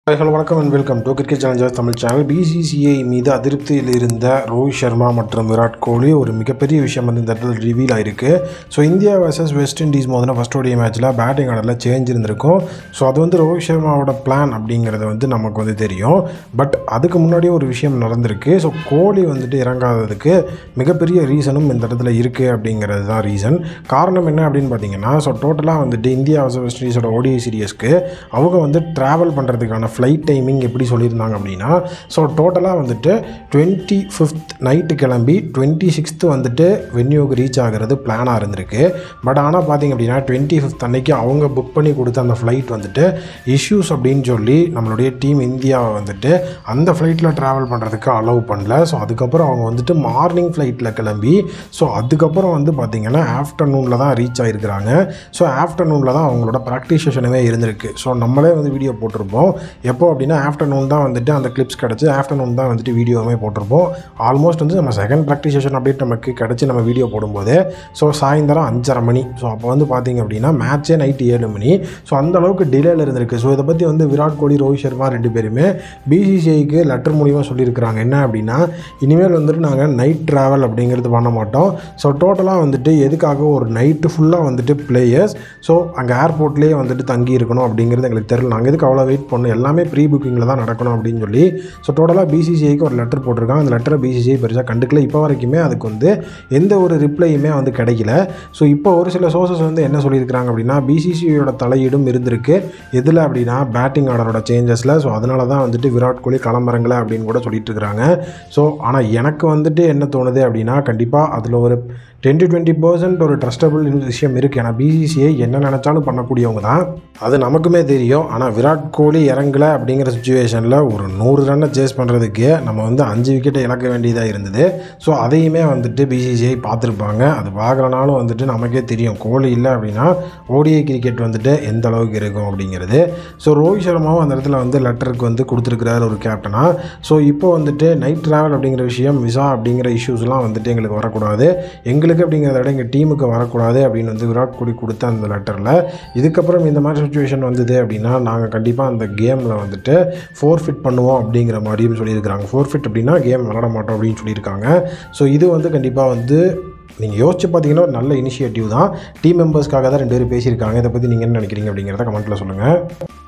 hello வணக்கம் and welcome to cricket challengers Tamil channel BCCI மீது அதிருப்தியில் இருந்த ரோஹித் சர்மா மற்றும் விராட் கோலி ஒரு மிகப்பெரிய விஷயம் வந்து இந்த இடத்துல ரிவீல் ஆயிருக்கு so India versus West Indies மோதின ஃபஸ்ட் ஓடிய மேட்ச்சில் பேட்டிங் ஆர்டரில் சேஞ்ச் இருந்திருக்கும் ஸோ அது வந்து ரோஹித் சர்மாவோட பிளான் அப்படிங்கிறது வந்து நமக்கு வந்து தெரியும் பட் அதுக்கு முன்னாடியே ஒரு விஷயம் நடந்திருக்கு ஸோ கோலி வந்துட்டு இறங்காததுக்கு மிகப்பெரிய ரீசனும் இந்த இடத்துல இருக்குது அப்படிங்கிறது தான் ரீசன் காரணம் என்ன அப்படின்னு பார்த்தீங்கன்னா ஸோ டோட்டலாக வந்துட்டு இந்தியா வர்சஸ் வெஸ்ட் இண்டீஸோட ஓடிஐ சீரியஸ்க்கு அவங்க வந்து ட்ராவல் பண்ணுறதுக்கான ஃப்ளைட் டைமிங் எப்படி சொல்லியிருந்தாங்க அப்படின்னா ஸோ டோட்டலாக வந்துட்டு டுவெண்ட்டி ஃபிஃப்த் நைட்டு கிளம்பி டுவெண்ட்டி சிக்ஸ்த்து வந்துட்டு வென்யூக்கு ரீச் ஆகிறது பிளானாக இருந்திருக்கு பட் ஆனால் பார்த்தீங்க அப்படின்னா டுவெண்ட்டி ஃபிஃப்த் அன்னைக்கு அவங்க புக் பண்ணி கொடுத்த அந்த ஃப்ளைட் வந்துட்டு இஷ்யூஸ் அப்படின்னு சொல்லி நம்மளுடைய டீம் இந்தியாவை வந்துட்டு அந்த ஃப்ளைட்டில் ட்ராவல் பண்ணுறதுக்கு அலோவ் பண்ணல ஸோ அதுக்கப்புறம் அவங்க வந்துட்டு மார்னிங் ஃப்ளைட்டில் கிளம்பி ஸோ அதுக்கப்புறம் வந்து பார்த்திங்கன்னா ஆஃப்டர்நூனில் தான் ரீச் ஆகிருக்கிறாங்க ஸோ ஆஃப்டர்நூனில் தான் அவங்களோட ப்ராக்டிஸ் செஷனுமே இருந்திருக்கு ஸோ நம்மளே வந்து வீடியோ போட்டிருப்போம் எப்போ அப்படின்னா ஆஃப்டர்நூன் தான் வந்துட்டு அந்த கிளிப்ஸ் கிடச்சி ஆஃப்டர்நூன் தான் வந்துட்டு வீடியோவுமே போட்டிருப்போம் ஆல்மோஸ்ட் வந்து நம்ம செகண்ட் ப்ராக்டிஸ் செஷன் அப்டேட் நமக்கு கிடச்சி நம்ம வீடியோ போடும்போது ஸோ சாயந்தரம் அஞ்சரை மணி ஸோ அப்போ வந்து பார்த்தீங்க அப்படின்னா மேட்ச்சே நைட்டு ஏழு மணி ஸோ அந்த அளவுக்கு டிலேல இருந்திருக்கு ஸோ இதை பற்றி வந்து விராட் கோலி ரோஹித் சர்மா ரெண்டு பேருமே பிசிசிஐக்கு லெட்டர் மூலியமாக சொல்லியிருக்கிறாங்க என்ன அப்படின்னா இனிமேல் வந்துட்டு நாங்கள் நைட் ட்ராவல் அப்படிங்கிறது பண்ண மாட்டோம் ஸோ டோட்டலாக வந்துட்டு எதுக்காக ஒரு நைட்டு ஃபுல்லாக வந்துட்டு பிளேயர்ஸ் ஸோ அங்கே ஏர்போர்ட்லேயே வந்துட்டு தங்கி இருக்கணும் அப்படிங்கிறது எங்களுக்கு தெரியல நாங்கள் எதுக்கு அவ்வளோ வெயிட் பண்ணணும் எல்லாமே ப்ரீ புக்கிங்கில் தான் நடக்கணும் அப்படின்னு சொல்லி ஸோ டோட்டலாக பிசிசிஐக்கு ஒரு லெட்டர் போட்டிருக்காங்க அந்த லெட்டரை பிசிசிஐ பெருசாக கண்டுக்கல இப்போ வரைக்குமே அதுக்கு வந்து எந்த ஒரு ரிப்ளையுமே வந்து கிடைக்கல ஸோ இப்போ ஒரு சில சோர்சஸ் வந்து என்ன சொல்லியிருக்கிறாங்க அப்படின்னா பிசிசிஐயோட தலையீடும் இருந்திருக்கு எதில் அப்படின்னா பேட்டிங் ஆர்டரோட சேஞ்சஸில் ஸோ அதனால தான் வந்துட்டு விராட் கோலி களமிறங்கலை அப்படின்னு கூட சொல்லிட்டு இருக்கிறாங்க ஸோ ஆனால் எனக்கு வந்துட்டு என்ன தோணுது அப்படின்னா கண்டிப்பாக அதில் ஒரு டென் டு டுவெண்ட்டி பர்சன்ட் ஒரு ட்ரஸ்டபுள் விஷயம் இருக்குது ஏன்னா பிசிசிஐ என்ன நினச்சாலும் பண்ணக்கூடியவங்க தான் அது நமக்குமே தெரியும் ஆனால் விராட் கோலி இறங்கலை அப்படிங்கிற சுச்சுவேஷனில் ஒரு நூறு ரன்னை சேஸ் பண்ணுறதுக்கு நம்ம வந்து அஞ்சு விக்கெட்டை இழக்க வேண்டியதாக இருந்தது ஸோ அதையுமே வந்துட்டு பிசிசிஐ பார்த்துருப்பாங்க அது பார்க்கலனாலும் வந்துட்டு நமக்கே தெரியும் கோலி இல்லை அப்படின்னா ஓடிஐ கிரிக்கெட் வந்துட்டு எந்த அளவுக்கு இருக்கும் அப்படிங்கிறது ஸோ ரோஹித் சர்மாவும் அந்த இடத்துல வந்து லெட்டருக்கு வந்து கொடுத்துருக்கிறாரு ஒரு கேப்டனாக ஸோ இப்போ வந்துட்டு நைட் ட்ராவல் அப்படிங்கிற விஷயம் விசா அப்படிங்கிற இஷ்யூஸ்லாம் வந்துட்டு எங்களுக்கு வரக்கூடாது எங்களுக்கு அப்படிங்கிறத விட எங்கள் டீமுக்கு வரக்கூடாது அப்படின்னு வந்து விராட் கோலி கொடுத்த அந்த லெட்டரில் இதுக்கப்புறம் இந்த மாதிரி சுச்சுவேஷன் வந்தது அப்படின்னா நாங்கள் கண்டிப்பாக அந்த கேமில் வந்துட்டு ஃபோர் ஃபிட் பண்ணுவோம் அப்படிங்கிற மாதிரியும் சொல்லியிருக்கிறாங்க ஃபோர் ஃபிட் அப்படின்னா கேம் விளாட மாட்டோம் அப்படின்னு சொல்லியிருக்காங்க ஸோ இது வந்து கண்டிப்பாக வந்து நீங்கள் யோசிச்சு பார்த்தீங்கன்னா ஒரு நல்ல இனிஷியேட்டிவ் தான் டீம் மெம்பர்ஸ்க்காக தான் ரெண்டு பேரும் பேசியிருக்காங்க இதை பற்றி நீங்கள் என்ன நினைக்கிறீங்க அப்படிங்கிறத கமெண்ட்டில் சொல்லுங்கள்